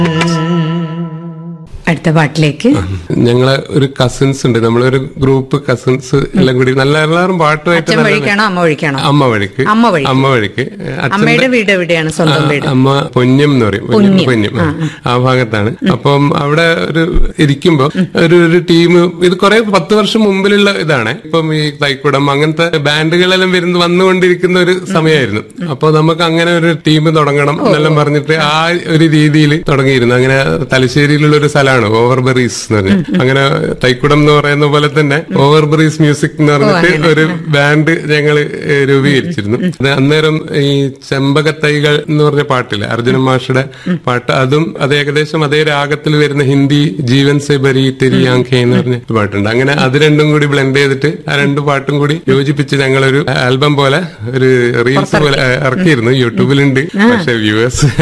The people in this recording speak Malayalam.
അടുത്ത പാട്ടിലേക്ക് ഞങ്ങളെ ഒരു കസിൻസ് ഉണ്ട് നമ്മളൊരു ഗ്രൂപ്പ് കസിൻസ് എല്ലാം കൂടി നല്ല എല്ലാവരും പാട്ടുമായിട്ട് അച്ഛൻ നല്ല- വഴിക്കാണോ അമ്മ വഴിക്കാണോ അമ്മ വഴിക്ക് അമ്മ വഴിക്ക്. അമ്മ വഴിക്ക് അച്ഛന്റെ അമ്മയുടെ വീട് എവിടെയാണ് സ്വന്തം വീട് ആ, അമ്മ പൊന്നം എന്ന് പറയും പൊന്നം പൊന്നം. പൊന്നം ആ. ആ ഭാഗത്താണ് അപ്പം അവിടെ ഒരു ഇരിക്കുമ്പോ ഒരു ഒരു ടീം ഇത് കുറെ പത്ത് വർഷം മുമ്പിലുള്ള ഇതാണ് ഇപ്പം ഈ തൈക്കുടം അങ്ങനത്തെ ബാൻഡുകളെല്ലാം വരുന്ന വന്നുകൊണ്ടിരിക്കുന്ന ഒരു സമയമായിരുന്നു അപ്പൊ നമുക്ക് അങ്ങനെ ഒരു ടീം തുടങ്ങണം എന്നെല്ലാം പറഞ്ഞിട്ട് ആ ഒരു രീതിയിൽ തുടങ്ങിയിരുന്നു അങ്ങനെ തലശ്ശേരിയിലുള്ള ഒരു സ്ഥലമാണ് ഓവർബറീസ് എന്ന് പറഞ്ഞ അങ്ങനെ തൈക്കുടം എന്ന് പറയുന്ന പോലെ തന്നെ ഓവർബറീസ് മ്യൂസിക് എന്ന് പറഞ്ഞിട്ട് ഒരു ബാൻഡ് ഞങ്ങൾ രൂപീകരിച്ചിരുന്നു അത് അന്നേരം ഈ ചെമ്പകത്തൈകൾ എന്ന് പറഞ്ഞ പാട്ടില്ലേ അർജുന മാഷയുടെ പാട്ട് അതും അത് ഏകദേശം അതേ രാഗത്തിൽ വരുന്ന ഹിന്ദി ജീവൻ സെ ബരി തെരി ആംഖേ എന്ന് പറഞ്ഞ ഒരു പാട്ടുണ്ട് അങ്ങനെ അത് രണ്ടും കൂടി ബ്ലെൻഡ് ചെയ്തിട്ട് ആ രണ്ട് പാട്ടും കൂടി യോജിപ്പിച്ച് ഞങ്ങളൊരു ആൽബം പോലെ ഒരു റീൽസ് പോലെ ഇറക്കിയിരുന്നു യൂട്യൂബിലുണ്ട് പക്ഷെ വ്യൂവേഴ്സ്